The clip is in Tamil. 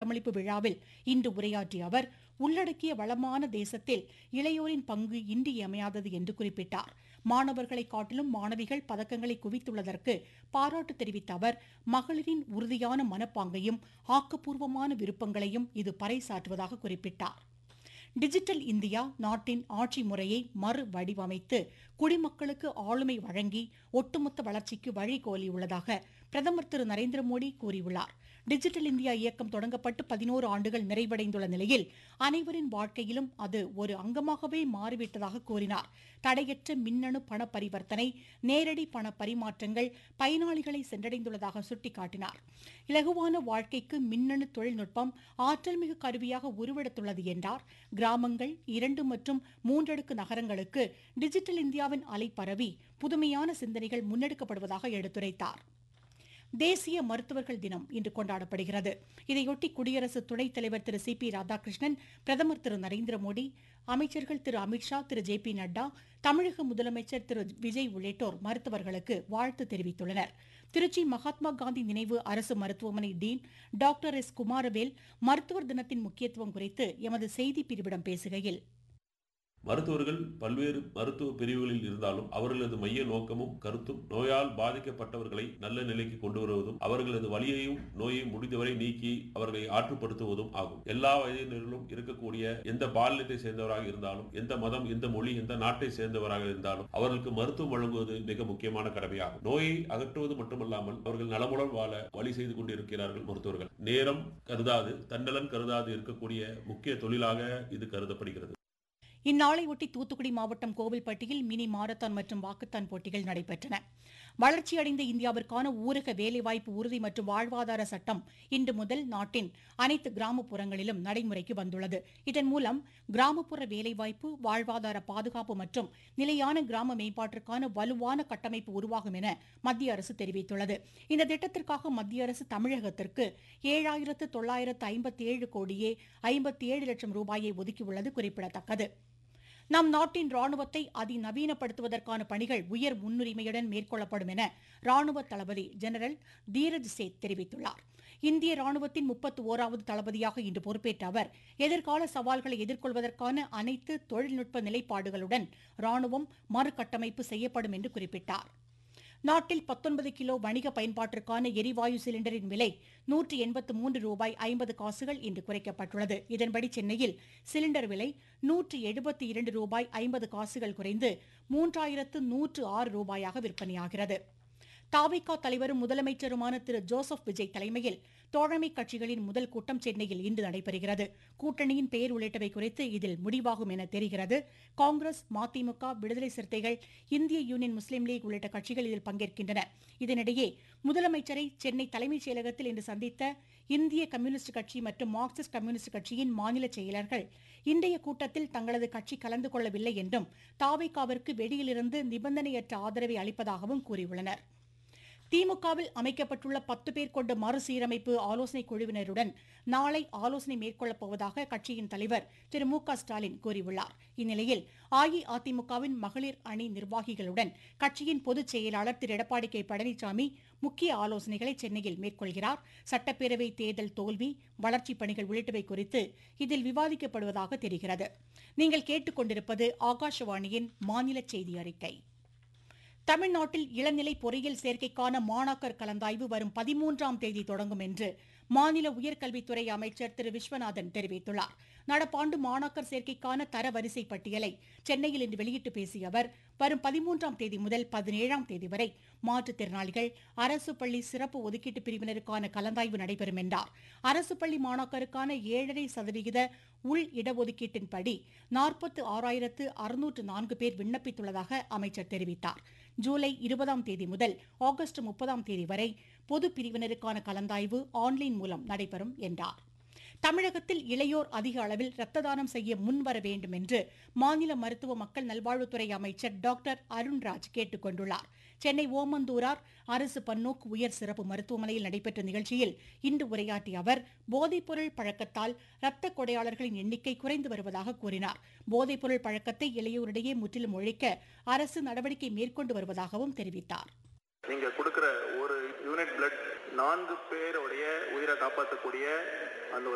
பதக்கமளிப்பு விழாவில் இன்று உரையாற்றிய அவர் உள்ளடக்கிய வளமான தேசத்தில் இளையோரின் பங்கு இன்றியமையாதது என்று குறிப்பிட்டார் மாணவர்களை காட்டிலும் மாணவிகள் பதக்கங்களை குவித்துள்ளதற்கு பாராட்டு தெரிவித்த அவர் மகளிரின் உறுதியான மனப்பாங்கையும் ஆக்கப்பூர்வமான விருப்பங்களையும் இது பறைசாற்றுவதாக குறிப்பிட்டார் டிஜிட்டல் இந்தியா நாட்டின் ஆட்சி முறையை மறு வடிவமைத்து குடிமக்களுக்கு ஆளுமை வழங்கி ஒட்டுமொத்த வளர்ச்சிக்கு வழிகோலியுள்ளதாக பிரதமர் திரு நரேந்திர மோடி கூறியுள்ளார் டிஜிட்டல் இந்தியா இயக்கம் தொடங்கப்பட்டு பதினோரு ஆண்டுகள் நிறைவடைந்துள்ள நிலையில் அனைவரின் வாழ்க்கையிலும் அது ஒரு அங்கமாகவே மாறிவிட்டதாக கூறினார் தடையற்ற மின்னணு பண பரிவர்த்தனை நேரடி பண பரிமாற்றங்கள் பயனாளிகளை சென்றடைந்துள்ளதாக சுட்டிக்காட்டினார் இலகுவான வாழ்க்கைக்கு மின்னணு தொழில்நுட்பம் ஆற்றல்மிகு கருவியாக உருவெடுத்துள்ளது என்றார் கிராமங்கள் இரண்டு மற்றும் மூன்றடுக்கு நகரங்களுக்கு டிஜிட்டல் இந்தியாவின் அலை பரவி புதுமையான சிந்தனைகள் முன்னெடுக்கப்படுவதாக எடுத்துரைத்தார் தேசிய மருத்துவர்கள் தினம் இன்று கொண்டாடப்படுகிறது இதையொட்டி குடியரசு துணைத் தலைவர் திரு சி பி ராதாகிருஷ்ணன் பிரதமர் திரு நரேந்திர மோடி அமைச்சர்கள் திரு அமித்ஷா திரு ஜே பி நட்டா தமிழக முதலமைச்சர் திரு விஜய் உள்ளிட்டோர் மருத்துவர்களுக்கு வாழ்த்து தெரிவித்துள்ளனர் திருச்சி மகாத்மா காந்தி நினைவு அரசு மருத்துவமனை டீன் டாக்டர் எஸ் குமாரவேல் மருத்துவர் தினத்தின் முக்கியத்துவம் குறித்து எமது செய்தி பிரிவிடம் பேசுகையில் மருத்துவர்கள் பல்வேறு மருத்துவ பிரிவுகளில் இருந்தாலும் அவர்களது மைய நோக்கமும் கருத்தும் நோயால் பாதிக்கப்பட்டவர்களை நல்ல நிலைக்கு கொண்டு வருவதும் அவர்களது வலியையும் நோயையும் முடிந்தவரை நீக்கி அவர்களை ஆற்றுப்படுத்துவதும் ஆகும் எல்லா வயதினரிலும் இருக்கக்கூடிய எந்த பாலினத்தை சேர்ந்தவராக இருந்தாலும் எந்த மதம் எந்த மொழி எந்த நாட்டை சேர்ந்தவராக இருந்தாலும் அவர்களுக்கு மருத்துவம் வழங்குவது மிக முக்கியமான கடமையாகும் நோயை அகற்றுவது மட்டுமல்லாமல் அவர்கள் நலமுடன் வாழ வழி செய்து கொண்டிருக்கிறார்கள் மருத்துவர்கள் நேரம் கருதாது தன்னலன் கருதாது இருக்கக்கூடிய முக்கிய தொழிலாக இது கருதப்படுகிறது இந்நாளையொட்டி தூத்துக்குடி மாவட்டம் கோவில்பட்டியில் மினி மாரத்தான் மற்றும் வாக்குத்தான் போட்டிகள் நடைபெற்றன வளர்ச்சியடைந்த இந்தியாவிற்கான ஊரக வேலைவாய்ப்பு உறுதி மற்றும் வாழ்வாதார சட்டம் இன்று முதல் நாட்டின் அனைத்து கிராமப்புறங்களிலும் நடைமுறைக்கு வந்துள்ளது இதன் மூலம் கிராமப்புற வேலைவாய்ப்பு வாழ்வாதார பாதுகாப்பு மற்றும் நிலையான கிராம மேம்பாட்டிற்கான வலுவான கட்டமைப்பு உருவாகும் என மத்திய அரசு தெரிவித்துள்ளது இந்த திட்டத்திற்காக மத்திய அரசு தமிழகத்திற்கு ஏழாயிரத்து தொள்ளாயிரத்து ஐம்பத்தி ஏழு கோடியே ஐம்பத்தி ஏழு லட்சம் ரூபாயை ஒதுக்கியுள்ளது குறிப்பிடத்தக்கது நம் நாட்டின் ராணுவத்தை அதிநவீனப்படுத்துவதற்கான பணிகள் உயர் முன்னுரிமையுடன் மேற்கொள்ளப்படும் என ராணுவ தளபதி ஜெனரல் தீரஜ் சேத் தெரிவித்துள்ளார் இந்திய ராணுவத்தின் முப்பத்து ஓராவது தளபதியாக இன்று பொறுப்பேற்ற அவர் எதிர்கால சவால்களை எதிர்கொள்வதற்கான அனைத்து தொழில்நுட்ப நிலைப்பாடுகளுடன் ராணுவம் மறுகட்டமைப்பு செய்யப்படும் என்று குறிப்பிட்டார் நாட்டில் பத்தொன்பது கிலோ வணிக பயன்பாட்டிற்கான எரிவாயு சிலிண்டரின் விலை நூற்றி எண்பத்து மூன்று ரூபாய் ஐம்பது காசுகள் இன்று குறைக்கப்பட்டுள்ளது இதன்படி சென்னையில் சிலிண்டர் விலை நூற்றி எழுபத்தி இரண்டு ரூபாய் ஐம்பது காசுகள் குறைந்து மூன்றாயிரத்து நூற்று ஆறு ரூபாயாக விற்பனையாகிறது தாவிகா தலைவரும் முதலமைச்சருமான திரு ஜோசப் விஜய் தலைமையில் தோழமை கட்சிகளின் முதல் கூட்டம் சென்னையில் இன்று நடைபெறுகிறது கூட்டணியின் பெயர் உள்ளிட்டவை குறித்து இதில் முடிவாகும் என தெரிகிறது காங்கிரஸ் மதிமுக விடுதலை சிறுத்தைகள் இந்திய யூனியன் முஸ்லீம் லீக் உள்ளிட்ட கட்சிகள் இதில் பங்கேற்கின்றன இதனிடையே முதலமைச்சரை சென்னை தலைமைச் செயலகத்தில் இன்று சந்தித்த இந்திய கம்யூனிஸ்ட் கட்சி மற்றும் மார்க்சிஸ்ட் கம்யூனிஸ்ட் கட்சியின் மாநில செயலர்கள் இன்றைய கூட்டத்தில் தங்களது கட்சி கலந்து கொள்ளவில்லை என்றும் தாவிகாவிற்கு வெளியிலிருந்து நிபந்தனையற்ற ஆதரவை அளிப்பதாகவும் கூறியுள்ளனா் திமுகவில் அமைக்கப்பட்டுள்ள பத்து பேர் கொண்ட மறுசீரமைப்பு ஆலோசனை குழுவினருடன் நாளை ஆலோசனை மேற்கொள்ளப் போவதாக கட்சியின் தலைவர் திரு மு க ஸ்டாலின் கூறியுள்ளார் இந்நிலையில் அஇஅதிமுகவின் மகளிர் அணி நிர்வாகிகளுடன் கட்சியின் பொதுச் செயலாளர் திரு எடப்பாடி கே பழனிசாமி முக்கிய ஆலோசனைகளை சென்னையில் மேற்கொள்கிறார் சட்டப்பேரவை தேர்தல் தோல்வி வளர்ச்சிப் பணிகள் உள்ளிட்டவை குறித்து இதில் விவாதிக்கப்படுவதாக தெரிகிறது நீங்கள் கேட்டுக்கொண்டிருப்பது ஆகாஷவாணியின் மாநில செய்தி அறிக்கை தமிழ்நாட்டில் இளநிலை பொறியியல் சேர்க்கைக்கான மாணாக்கர் கலந்தாய்வு வரும் பதிமூன்றாம் தேதி தொடங்கும் என்று மாநில உயர்கல்வித்துறை அமைச்சர் திரு விஸ்வநாதன் தெரிவித்துள்ளார் நடப்பாண்டு மாணாக்கர் சேர்க்கைக்கான தரவரிசை பட்டியலை சென்னையில் இன்று வெளியிட்டு பேசிய அவர் வரும் பதிமூன்றாம் தேதி முதல் பதினேழாம் தேதி வரை மாற்றுத்திறனாளிகள் அரசு பள்ளி சிறப்பு ஒதுக்கீட்டு பிரிவினருக்கான கலந்தாய்வு நடைபெறும் என்றார் அரசு பள்ளி மாணாக்கருக்கான ஏழரை சதவிகித உள் இடஒதுக்கீட்டின்படி நாற்பத்து ஆறாயிரத்து அறுநூற்று நான்கு பேர் விண்ணப்பித்துள்ளதாக அமைச்சர் தெரிவித்தார் ஜூலை இருபதாம் தேதி முதல் ஆகஸ்ட் முப்பதாம் தேதி வரை பொது பிரிவினருக்கான கலந்தாய்வு ஆன்லைன் மூலம் நடைபெறும் என்றார் தமிழகத்தில் இளையோர் அதிக அளவில் ரத்த தானம் செய்ய முன்வர வேண்டும் என்று மாநில மருத்துவ மக்கள் நல்வாழ்வுத்துறை அமைச்சர் டாக்டர் அருண்ராஜ் கேட்டுக் கொண்டுள்ளார் சென்னை ஓமந்தூரார் அரசு பன்னோக்கு உயர் சிறப்பு மருத்துவமனையில் நடைபெற்ற நிகழ்ச்சியில் இன்று உரையாற்றிய அவர் போதைப்பொருள் பழக்கத்தால் இரத்த கொடையாளர்களின் எண்ணிக்கை குறைந்து வருவதாக கூறினார் போதைப்பொருள் பழக்கத்தை இளையோரிடையே முற்றிலும் ஒழிக்க அரசு நடவடிக்கை மேற்கொண்டு வருவதாகவும் தெரிவித்தார் நீங்க கொடுக்கிற ஒரு யூனிட் பிளட் நான்கு பேருடைய உயிரை காப்பாற்றக்கூடிய அந்த ஒரு